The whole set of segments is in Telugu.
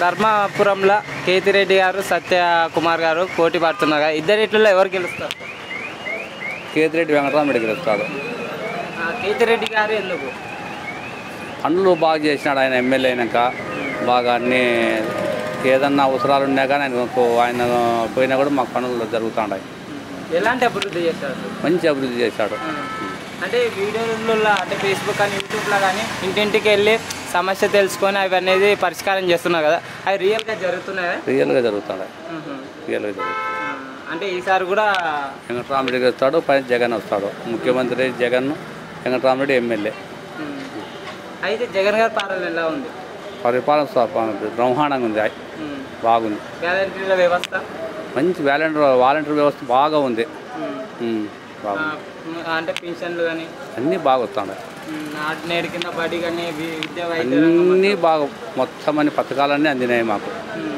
ధర్మాపురంలో కేతిరెడ్డి గారు సత్య కుమార్ గారు పోటీ పడుతున్నారు కదా ఇద్దరిట్లో ఎవరు గెలుస్తారు కేతిరెడ్డి వెంకటరామరెడ్డి గెలుస్తాడు ఆ, కేతిరెడ్డి గారు ఎందుకు పనులు బాగా చేసినాడు ఆయన ఎమ్మెల్యే అయినాక బాగా అన్ని ఏదన్నా అవసరాలు ఉన్నా కానీ ఆయన ఆయన పోయినా కూడా మాకు పనులు జరుగుతుంటాయి ఎలాంటి అభివృద్ధి చేస్తారు మంచి అభివృద్ధి చేశాడు అంటే వీడియోలలో అంటే ఫేస్బుక్ కానీ యూట్యూబ్లో కానీ ఇంటింటికి వెళ్ళి సమస్య తెలుసుకొని అవి అనేది పరిష్కారం చేస్తున్నారు కదా అవి రియల్గా జరుగుతున్నాయా రియల్గా జరుగుతున్నాయి మ్మ్. రియల్గా జరుగుతుంది ఆ, అంటే ఈసారి కూడా వెంకటరామరెడ్డి వస్తాడు పైన జగన్ వస్తాడు ముఖ్యమంత్రి జగన్ వెంకటరామరెడ్డి ఎమ్మెల్యే మ్మ్. అయితే జగన్ గారి పాలన ఎలా ఉంది పరిపాలన స- బ్రహ్మాండంగా ఉంది మ్మ్. బాగుంది గ్యారంటీల వ్యవస్థ మంచి వాలంటీర్ వాలంటీర్ వ్యవస్థ బాగా ఉంది మ్మ్. ఉమ్, ఆ, బాగుంది మ్, అంటే పెన్షన్లు కానీ అన్నీ బాగా వస్తున్నాయి నాటి నేడు కింద బడి కానీ వి- విద్య వైద్య రంగం అన్నీ బాగా మొత్తం అన్ని పథకాలన్నీ అందినాయి మాకు మ్మ్.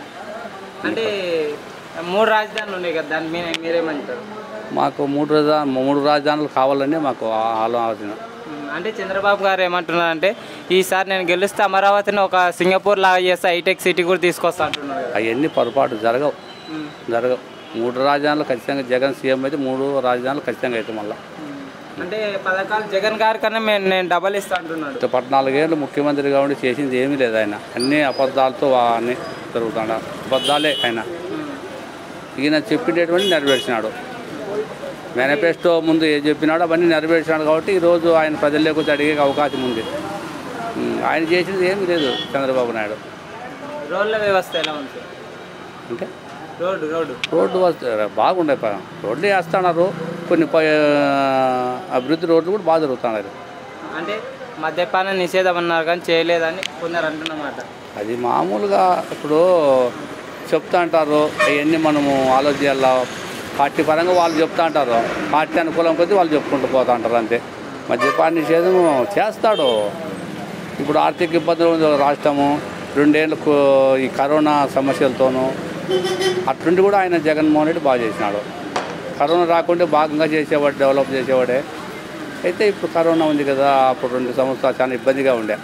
అంటే మూడు రాజధానులు ఉన్నాయి కదా దాని మీద మీరేమంటారు మాకు మూడు రాజా మూడు రాజధానులు కావాలని మాకు ఆ- ఆలోచన మ్మ్. అంటే చంద్రబాబు గారు ఏమంటున్నారంటే ఈసారి నేను గెలిస్తే అమరావతిని ఒక సింగపూర్ లాగా చేస్తే హైటెక్ సిటీ కూడా తీసుకొస్తా అంటున్నారు కదా అవన్నీ పొరపాటు జరగవు మ్మ్. జరగవు మూడు రాజధానులు ఖచ్చితంగా జగన్ సీఎం అయితే మూడు రాజధానులు ఖచ్చితంగా అయితే మళ్ళీ మ్మ్. అంటే పథకాలు జగన్ గారి కన్నా మేము నేను డబల్ ఇస్తా అంటున్నాడు పద్నాలుగేళ్ళు ముఖ్యమంత్రిగా ఉండి చేసింది ఏమీ లేదు ఆయన అన్ని అబద్ధాలతో అన్నీ జరుగుతాడు అబద్ధాలే ఆయన మ్మ్. ఈయన చెప్పినటువంటి నెరవేర్చినాడు మేనిఫెస్టో ముందు ఏం చెప్పినాడో అవన్నీ నెరవేర్చినాడు కాబట్టి ఈరోజు ఆయన ప్రజల్లోకి వచ్చి అడిగే అవకాశం ఉంది ఉమ్, ఆయన చేసింది ఏమీ లేదు చంద్రబాబు నాయుడు రోడ్ల వ్యవస్థ ఎలా ఉంది సార్? అంటే రోడ్డు రోడ్డు రోడ్డు వస్తే బాగుండే ప- రోడ్లు వేస్తున్నారు కొన్ని ప- అభివృద్ధి రోడ్లు కూడా బాగా జరుగుతున్నారు అంటే మద్యపాన నిషేధం అన్నారు కానీ చేయలేదని కొందరు అంటున్నమాట అది మామూలుగా ఇప్పుడు చెప్తా అంటారు అవన్నీ మనము ఆలోచించాల పార్టీ పరంగా వాళ్ళు చెప్తా అంటారు పార్టీ అనుకూలం కొద్దీ వాళ్ళు చెప్పుకుంటూ పోతా అంటారు అంతే మద్యపాన నిషేధం చేస్తాడు ఇప్పుడు ఆర్థిక ఇబ్బందులు ఉంది రాష్ట్రము రెండేళ్ళకు ఈ కరోనా సమస్యలతోనూ అట్లుండి కూడా ఆయన జగన్మోహన్ రెడ్డి బాగా చేసినాడు కరోనా రాకుంటే భాగంగా చేసేవాడు డెవలప్ చేసేవాడే అయితే ఇప్పుడు కరోనా ఉంది కదా అప్పుడు రెండు సంవత్సరాలు చాలా ఇబ్బందిగా ఉండే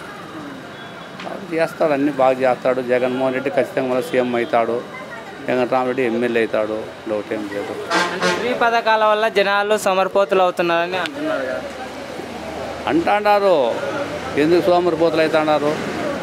బాగా చేస్తాడు అన్నీ బాగా చేస్తాడు జగన్మోహన్ రెడ్డి ఖచ్చితంగా మళ్ళీ సీఎం అవుతాడు వెంకటరామరెడ్డి ఎమ్మెల్యే అవుతాడు డౌట్ ఏం లేదు అంటే ఫ్రీ పథకాల వల్ల జనాలు సమర్పోతులు అవుతున్నారని అంటున్నారు కదా అంటాడారు ఎందుకు సోమరిపోతులు అవుతాడారు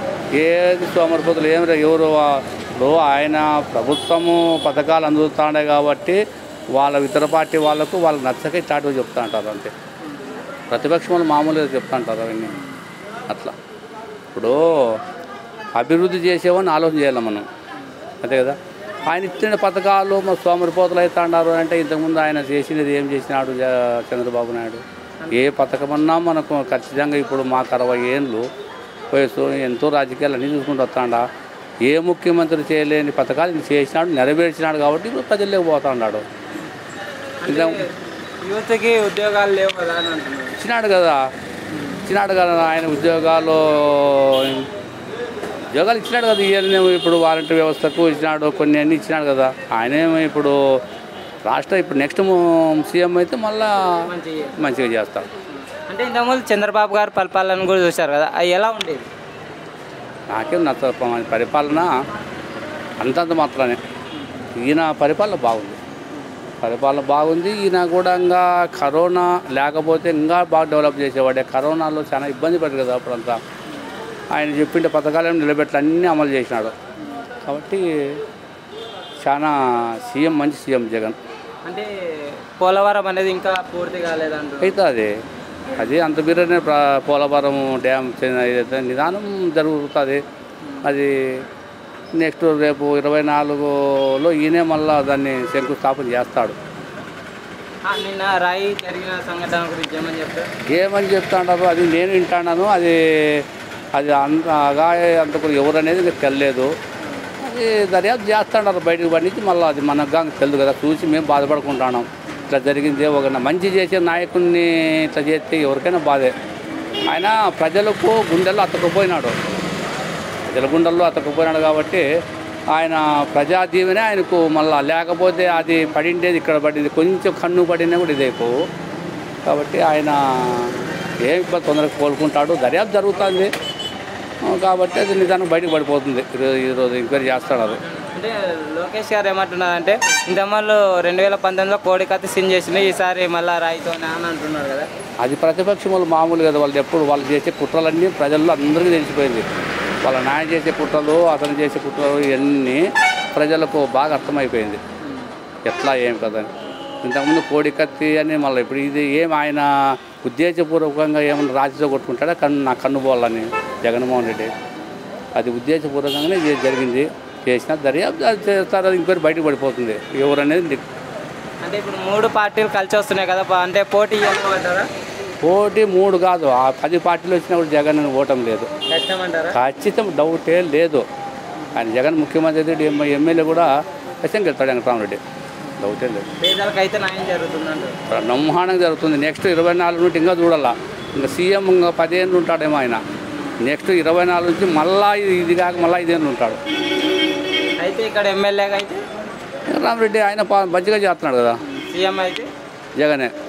ఏది సోమరిపోతులు ఏమి రే- ఎవరు వా- ఇప్పుడు ఆయన ప్రభుత్వము పథకాలు అందుతున్నాయి కాబట్టి వాళ్ళ ఇతర పార్టీ వాళ్ళకు వాళ్ళకి నచ్చకే చాటుగా చెప్తా అంటారు అంతే ప్రతిపక్షం వాళ్ళు మామూలుగా చెప్తా అంటారు అవన్నీ అట్లా ఇప్పుడు అభివృద్ధి చేసేవని ఆలోచన చేయాలి మనం అంతే కదా ఆయన ఇచ్చిన పథకాలు మా సోమరిపోతులు అవుతాడారు అంటే ఇంతకుముందు ఆయన చేసినది ఏం చేసినాడు జ- చంద్రబాబు నాయుడు ఏ పథకమన్నా మనకు ఖచ్చితంగా ఇప్పుడు మాకు అరవై ఏళ్ళు వయసు ఎంతో రాజకీయాలు అన్నీ చూసుకుంటూ వస్తాడా ఏ ముఖ్యమంత్రి చేయలేని పథకాలు ఈయన చేసినాడు నెరవేర్చినాడు కాబట్టి ఇప్పుడు ప్రజల్లోకి పోతా ఉన్నాడు అంటే యూత్కి ఉద్యోగాలు లేవు కదా అని అంటున్నారు ఇచ్చినాడు కదా ఇచ్చినాడు కదా ఆయన ఉద్యోగాలు ఉద్యోగాలు ఇచ్చినాడు కదా ఇవన్నీ ఇప్పుడు వాలంటీర్ వ్యవస్థకు ఇచ్చినాడు కొన్ని అన్నీ ఇచ్చినాడు కదా ఆయనేమో ఇప్పుడు రాష్ట్ర ఇప్పుడు నెక్స్ట్ సీఎం అయితే మళ్ళా మంచి మంచిగా చేస్తాడు అంటే ఇంతకుముందు చంద్రబాబు గారు పరిపాలన కూడా చూశారు కదా అది ఎలా ఉండేది నాకేం నచ్చ పరిపాలన అంతంత మాత్రమే ఈయన పరిపాలన బాగుంది పరిపాలన బాగుంది ఈయన కూడా ఇంకా కరోనా లేకపోతే ఇంకా బాగా డెవలప్ చేసేవాడే కరోనాలో చాలా ఇబ్బంది పడ్డారు కదా అప్పుడంతా ఆయన చెప్పిండే పథకాలను నిలబెట్టి అన్నీ అమలు చేసినాడు కాబట్టి చాలా సీఎం మంచి సీఎం జగన్ అంటే పోలవరం అనేది ఇంకా పూర్తి కాలేదంటారు అయితే అది అది అంత బీరనే ప్ర- పోలవరం డ్యామ్ చిన్న ఇదైతే నిదానం జరుగుతుంది అది నెక్స్ట్ రేపు ఇరవై నాలుగులో ఈయనే మళ్ళా దాన్ని శంకుస్థాపన చేస్తాడు ఆ, నిన్న రాయి జరిగిన సంఘటన గురించి ఏమని చెప్తారు ఏమని చెప్తాడారు అది నేను వింటాను అది అది అంత అగాయ అంతకు ఎవరు అనేది నాకు తెలియదు అది దర్యాప్తు చేస్తాడారు బయటకు పండించి మళ్ళీ అది మనకు కానీ తెలియదు కదా చూసి మేము బాధపడుకుంటున్నాం ఇట్లా జరిగింది ఒక మంచి చేసే నాయకుడిని ఇట్లా చేస్తే ఎవరికైనా బాధే ఆయన ప్రజలకు గుండెల్లో అతకపోయినాడు ప్రజల గుండెల్లో అతకపోయినాడు కాబట్టి ఆయన ప్రజా దీవెనే ఆయనకు మళ్ళా లేకపోతే అది పడిండేది ఇక్కడ పడింది కొంచెం కన్ను పడినా కూడా ఇదైపోవు కాబట్టి ఆయన ఏం ఇబ్బంది తొందరగా కోలుకుంటాడు దర్యాప్తు జరుగుతుంది ఆ, కాబట్టి అది నిదానం బయటకు పడిపోతుంది ఈరోజు ఈరోజు ఎంక్వైరీ చేస్తున్నారు అంటే లోకేష్ గారు ఏమంటున్నారంటే ఇంతమంది రెండు వేల పంతొమ్మిదిలో కోడికత్తి సిన్ చేసింది ఈసారి మళ్ళీ రాయితోనే అని అంటున్నారు కదా అది ప్రతిపక్షం వాళ్ళు మామూలు కదా వాళ్ళు ఎప్పుడు వాళ్ళు చేసే కుట్రలన్నీ ప్రజల్లో అందరికీ తెలిసిపోయింది వాళ్ళ నాయన చేసే కుట్రలు అతను చేసే కుట్రలు ఇవన్నీ ప్రజలకు బాగా అర్థమైపోయింది ఎట్లా ఏం కదా అని. ఇంతకుముందు కోడికత్తి అని మళ్ళీ ఇప్పుడు ఇది ఏం ఆయన ఉద్దేశపూర్వకంగా ఏమన్నా రాజీతో కొట్టుకుంటాడా కన్ను నా కన్ను పోవాలని జగన్మోహన్ రెడ్డి అది ఉద్దేశపూర్వకంగానే ఇది జరిగింది చేసిన దర్యాప్తు అది చేస్తారు అది ఇంకోటి బయటకు పడిపోతుంది ఎవరనేది ని- అంటే ఇప్పుడు మూడు పార్టీలు కలిసి వస్తున్నాయి కదా ప- అంటే పోటీ ఇవ్వమంటారా పోటీ మూడు కాదు ఆ పది పార్టీలు వచ్చినప్పుడు జగన్ ఓటం లేదు కష్టం అంటారా ఖచ్చితం డౌటే లేదు ఆయన జగన్ ముఖ్యమంత్రి అయితే ఎమ్మె- ఎమ్మెల్యే కూడా ఖచ్చితంగా గెలుస్తాడు వెంకటరామరెడ్డి డౌటే లేదు పేదలకు అయితే న్యాయం జరుగుతుందంటారు బ్రహ్మాండంగా జరుగుతుంది నెక్స్ట్ ఇరవై నాలుగు నుండి ఇంకా చూడాలా ఇంకా సీఎం ఇంకా పదిహేను ఉంటాడేమో ఆయన నెక్స్ట్ ఇరవై నాలుగు నుంచి మళ్ళా ఇది- ఇది కాక మళ్ళీ ఐదేళ్ళు ఉంటాడు అయితే ఇక్కడ ఎమ్మెల్యేగా అయితే రామరెడ్డి ఆయన పా- మంచిగా చేస్తున్నాడు కదా సీఎం అయితే జగనే